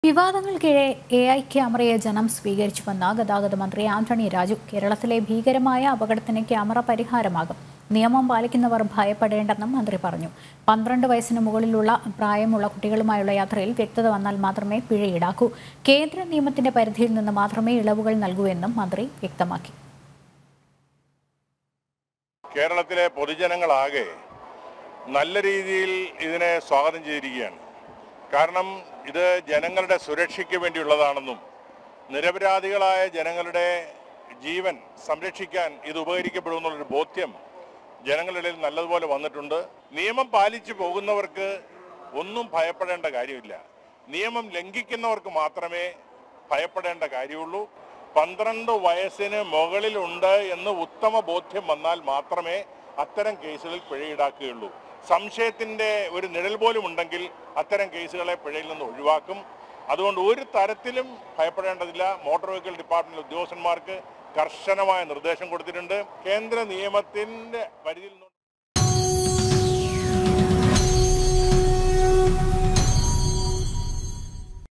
വിവാദങ്ങൾക്കിടെ A I ക്യാമറയെ ജനം സ്വീകരിച്ചുവെന്ന് ഗതാഗത മന്ത്രി ആന്റണി രാജു കേരളത്തിലെ ഭീകരമായ അപകടത്തിന് ക്യാമറ പരിഹാരമാകും നിയമം പാലിക്കുന്നവർ ഭയപ്പെടേണ്ടെന്നും മന്ത്രി പറഞ്ഞു പന്ത്രണ്ട് വയസ്സിന് മുകളിലുള്ള പ്രായമുള്ള കുട്ടികളുമായുള്ള യാത്രയിൽ വ്യക്തത വന്നാൽ മാത്രമേ പിഴ ഈടാക്കൂ കേന്ദ്ര നിയമത്തിന്റെ പരിധിയിൽ നിന്ന് മാത്രമേ ഇളവുകൾ നൽകൂ എന്നും മന്ത്രി വ്യക്തമാക്കി കേരളത്തിലെ പൊതുജനങ്ങളാകെ നല്ല രീതിയിൽ ഇതിനെ സ്വാഗതം ചെയ്തിരിക്കുകയാണ് കാരണം ഇത് ജനങ്ങളുടെ സുരക്ഷയ്ക്ക് വേണ്ടിയുള്ളതാണെന്നും നിരപരാധികളായ ജനങ്ങളുടെ ജീവൻ സംരക്ഷിക്കാൻ ഇത് ഉപകരിക്കപ്പെടുമെന്നുള്ളൊരു ബോധ്യം ജനങ്ങളുടെ ഇടയിൽ നല്ലതുപോലെ വന്നിട്ടുണ്ട് നിയമം പാലിച്ചു പോകുന്നവർക്ക് ഒന്നും ഭയപ്പെടേണ്ട കാര്യമില്ല നിയമം ലംഘിക്കുന്നവർക്ക് മാത്രമേ ഭയപ്പെടേണ്ട കാര്യമുള്ളൂ പന്ത്രണ്ട് വയസ്സിന് മുകളിലുണ്ട് എന്ന് ഉത്തമ ബോധ്യം വന്നാൽ മാത്രമേ അത്തരം കേസുകളിൽ പിഴ ഈടാക്കുകയുള്ളൂ സംശയത്തിന്റെ ഒരു നിഴൽ പോലും ഉണ്ടെങ്കിൽ അത്തരം കേസുകളെ പിഴയിൽ നിന്ന് ഒഴിവാക്കും അതുകൊണ്ട് ഒരു തരത്തിലും ഭയപ്പെടേണ്ടതില്ല മോട്ടോർ വെഹിക്കിൾ ഡിപ്പാർട്ട്മെന്റ് ഉദ്യോഗസ്ഥന്മാർക്ക് കർശനമായ നിർദ്ദേശം കൊടുത്തിട്ടുണ്ട് കേന്ദ്ര നിയമത്തിന്റെ പരിധിയിൽ നിന്ന്